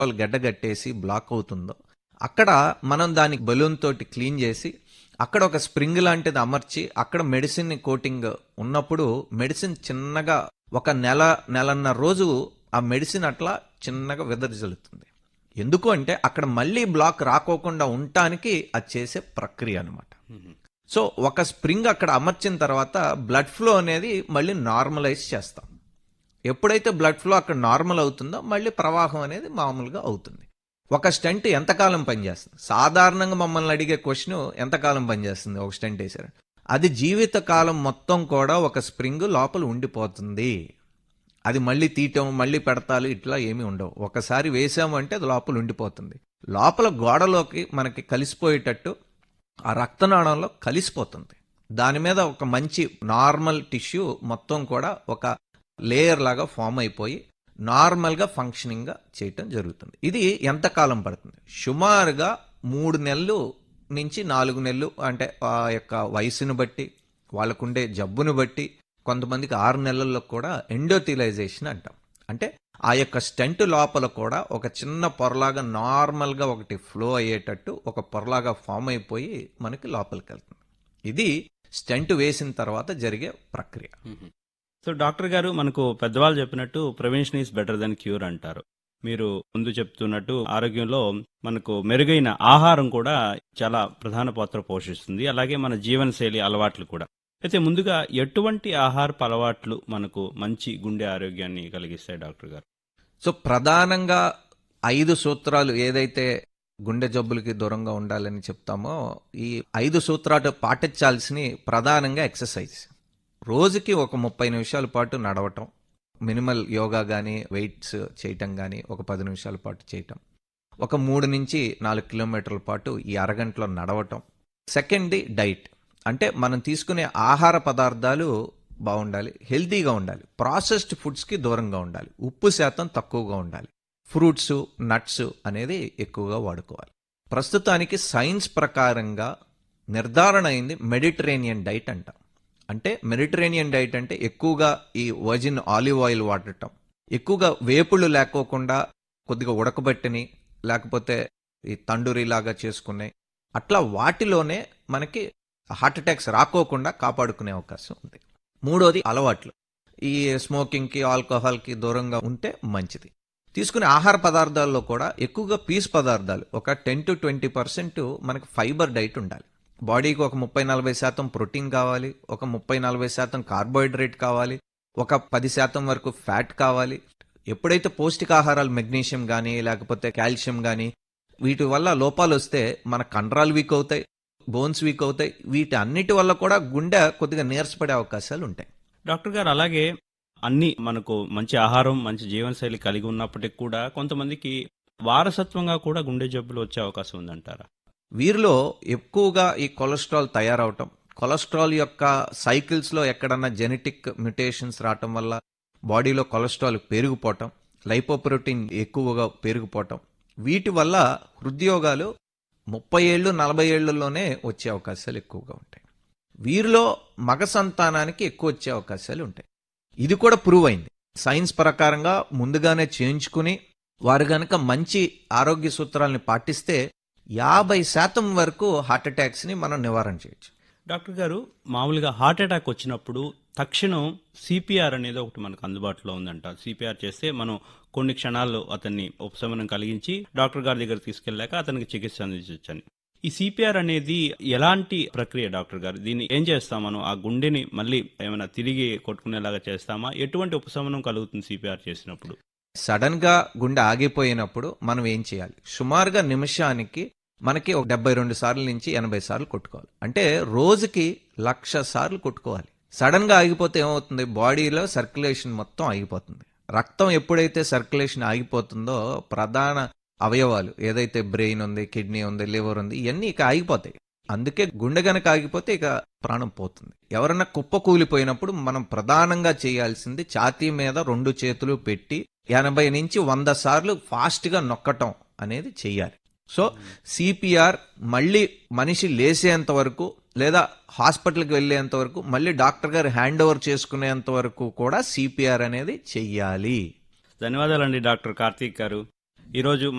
వాళ్ళు గడ్డగట్టేసి బ్లాక్ అవుతుందో అక్కడ మనం దానికి బలూన్ తోటి క్లీన్ చేసి అక్కడ ఒక స్ప్రింగ్ లాంటిది అమర్చి అక్కడ మెడిసిన్ కోటింగ్ ఉన్నప్పుడు మెడిసిన్ చిన్నగా ఒక నెల నెలన్నర రోజు ఆ మెడిసిన్ అట్లా చిన్నగా వెదజల్లుతుంది ఎందుకు అంటే అక్కడ మళ్ళీ బ్లాక్ రాకోకుండా ఉండటానికి అది చేసే ప్రక్రియ అనమాట సో ఒక స్ప్రింగ్ అక్కడ అమర్చిన తర్వాత బ్లడ్ ఫ్లో అనేది మళ్ళీ నార్మలైజ్ చేస్తాం ఎప్పుడైతే బ్లడ్ ఫ్లో అక్కడ నార్మల్ అవుతుందో మళ్ళీ ప్రవాహం అనేది మామూలుగా అవుతుంది ఒక స్టంట్ ఎంతకాలం పనిచేస్తుంది సాధారణంగా మమ్మల్ని అడిగే క్వశ్చన్ ఎంతకాలం పనిచేస్తుంది ఒక స్టంట్ వేసారు అది జీవిత కాలం మొత్తం కూడా ఒక స్ప్రింగ్ లోపల ఉండిపోతుంది అది మళ్ళీ తీయటం మళ్ళీ పెడతాలు ఇట్లా ఏమీ ఉండవు ఒకసారి వేసాము అంటే అది లోపల ఉండిపోతుంది లోపల గోడలోకి మనకి కలిసిపోయేటట్టు ఆ రక్తనాళంలో కలిసిపోతుంది దాని మీద ఒక మంచి నార్మల్ టిష్యూ మొత్తం కూడా ఒక లేయర్ లాగా ఫామ్ అయిపోయి నార్మల్గా ఫంక్షనింగ్గా చేయటం జరుగుతుంది ఇది ఎంతకాలం పడుతుంది సుమారుగా మూడు నెలలు నుంచి నాలుగు నెలలు అంటే ఆ యొక్క వయసును బట్టి వాళ్ళకుండే జబ్బును బట్టి కొంతమందికి ఆరు నెలల్లో కూడా ఎండోథిలైజేషన్ అంటాం అంటే ఆ యొక్క స్టెంట్ లోపల కూడా ఒక చిన్న పొరలాగా నార్మల్గా ఒకటి ఫ్లో అయ్యేటట్టు ఒక పొరలాగా ఫామ్ అయిపోయి మనకి లోపలికి వెళ్తుంది ఇది స్టెంట్ వేసిన తర్వాత జరిగే ప్రక్రియ సో డాక్టర్ గారు మనకు పెద్దవాళ్ళు చెప్పినట్టు prevention is better than cure అంటారు మీరు ముందు చెప్తున్నట్టు ఆరోగ్యంలో మనకు మెరుగైన ఆహారం కూడా చాలా ప్రధాన పాత్ర పోషిస్తుంది అలాగే మన జీవనశైలి అలవాట్లు కూడా అయితే ముందుగా ఎటువంటి ఆహారపు అలవాట్లు మనకు మంచి గుండె ఆరోగ్యాన్ని కలిగిస్తాయి డాక్టర్ గారు సో ప్రధానంగా ఐదు సూత్రాలు ఏదైతే గుండె జబ్బులకి దూరంగా ఉండాలని చెప్తామో ఈ ఐదు సూత్రాలు పాటించాల్సిన ప్రధానంగా ఎక్సర్సైజ్ రోజుకి ఒక ముప్పై నిమిషాల పాటు నడవటం మినిమల్ యోగా కానీ వెయిట్స్ చేయటం కానీ ఒక పది నిమిషాల పాటు చేయటం ఒక మూడు నుంచి నాలుగు కిలోమీటర్ల పాటు ఈ అరగంటలో నడవటం సెకండ్ది డైట్ అంటే మనం తీసుకునే ఆహార పదార్థాలు బాగుండాలి హెల్తీగా ఉండాలి ప్రాసెస్డ్ ఫుడ్స్కి దూరంగా ఉండాలి ఉప్పు శాతం తక్కువగా ఉండాలి ఫ్రూట్స్ నట్స్ అనేది ఎక్కువగా వాడుకోవాలి ప్రస్తుతానికి సైన్స్ ప్రకారంగా నిర్ధారణ అయింది మెడిటరేనియన్ డైట్ అంటాం అంటే మెడిటరేనియన్ డైట్ అంటే ఎక్కువగా ఈ వర్జిన్ ఆలివ్ ఆయిల్ వాడటం ఎక్కువగా వేపుళ్ళు లేకోకుండా కొద్దిగా ఉడకబెట్టని లేకపోతే ఈ తండూరి లాగా చేసుకునే అట్లా వాటిలోనే మనకి హార్ట్ అటాక్స్ రాకోకుండా కాపాడుకునే అవకాశం ఉంది మూడోది అలవాట్లు ఈ స్మోకింగ్కి ఆల్కహాల్కి దూరంగా ఉంటే మంచిది తీసుకునే ఆహార పదార్థాల్లో కూడా ఎక్కువగా పీస్ పదార్థాలు ఒక టెన్ టు ట్వంటీ పర్సెంట్ మనకి ఫైబర్ డైట్ ఉండాలి బాడీకి ఒక ముప్పై నలభై శాతం ప్రోటీన్ కావాలి ఒక ముప్పై నలభై శాతం కార్బోహైడ్రేట్ కావాలి ఒక పది శాతం వరకు ఫ్యాట్ కావాలి ఎప్పుడైతే పౌష్టికాహారాలు మెగ్నీషియం కానీ లేకపోతే కాల్షియం కానీ వీటి వల్ల లోపాలు వస్తే మన కండరాలు వీక్ అవుతాయి బోన్స్ వీక్ అవుతాయి వీటి అన్నిటి వల్ల కూడా గుండె కొద్దిగా నీరసపడే అవకాశాలు ఉంటాయి డాక్టర్ గారు అలాగే అన్ని మనకు మంచి ఆహారం మంచి జీవనశైలి కలిగి ఉన్నప్పటికీ కూడా కొంతమందికి వారసత్వంగా కూడా గుండె జబ్బులు వచ్చే అవకాశం ఉందంటారా వీరిలో ఎక్కువగా ఈ కొలెస్ట్రాల్ తయారవటం కొలెస్ట్రాల్ యొక్క సైకిల్స్లో ఎక్కడన్నా జెనెటిక్ మ్యుటేషన్స్ రావటం వల్ల బాడీలో కొలెస్ట్రాల్ పెరిగిపోవటం లైపోప్రోటీన్ ఎక్కువగా పెరిగిపోవటం వీటి వల్ల హృద్యోగాలు ముప్పై ఏళ్ళు నలభై ఏళ్లలోనే వచ్చే అవకాశాలు ఎక్కువగా ఉంటాయి వీరిలో మగ సంతానానికి ఎక్కువ వచ్చే అవకాశాలు ఉంటాయి ఇది కూడా ప్రూవ్ అయింది సైన్స్ ప్రకారంగా ముందుగానే చేయించుకుని వారు గనక మంచి ఆరోగ్య సూత్రాలని పాటిస్తే యాభై శాతం వరకు హార్ట్ అటాక్స్ ని మనం నివారణ చేయొచ్చు డాక్టర్ గారు మామూలుగా హార్ట్ అటాక్ వచ్చినప్పుడు తక్షణం సిపిఆర్ అనేది ఒకటి మనకు అందుబాటులో ఉందంట సిపిఆర్ చేస్తే మనం కొన్ని క్షణాల్లో అతన్ని ఉపశమనం కలిగించి డాక్టర్ గారి దగ్గర తీసుకెళ్ళాక అతనికి చికిత్స అందించవచ్చని ఈ సిపిఆర్ అనేది ఎలాంటి ప్రక్రియ డాక్టర్ గారు దీన్ని ఏం చేస్తాం మనం ఆ గుండెని మళ్ళీ ఏమైనా తిరిగి కొట్టుకునేలాగా చేస్తామా ఎటువంటి ఉపశమనం కలుగుతుంది సిపిఆర్ చేసినప్పుడు సడన్ గా గుండె ఆగిపోయినప్పుడు మనం ఏం చేయాలి సుమారుగా నిమిషానికి మనకి ఒక డెబ్బై రెండు సార్లు నుంచి ఎనభై సార్లు కొట్టుకోవాలి అంటే రోజుకి లక్ష సార్లు కొట్టుకోవాలి సడన్ గా ఆగిపోతే ఏమవుతుంది బాడీలో సర్క్యులేషన్ మొత్తం ఆగిపోతుంది రక్తం ఎప్పుడైతే సర్క్యులేషన్ ఆగిపోతుందో ప్రధాన అవయవాలు ఏదైతే బ్రెయిన్ ఉంది కిడ్నీ ఉంది లివర్ ఉంది ఇవన్నీ ఇక ఆగిపోతాయి అందుకే గుండె గనక ఆగిపోతే ఇక ప్రాణం పోతుంది ఎవరన్నా కుప్ప కూలిపోయినప్పుడు మనం ప్రధానంగా చేయాల్సింది ఛాతీ మీద రెండు చేతులు పెట్టి ఎనభై నుంచి వంద సార్లు ఫాస్ట్ గా నొక్కటం అనేది చెయ్యాలి సో సిపిఆర్ మళ్ళీ మనిషి లేసేంత వరకు లేదా హాస్పిటల్కి వెళ్ళేంత వరకు మళ్ళీ డాక్టర్ గారు హ్యాండ్ ఓవర్ చేసుకునేంత వరకు కూడా సిపిఆర్ అనేది చెయ్యాలి ధన్యవాదాలండి డాక్టర్ కార్తీక్ గారు ఈరోజు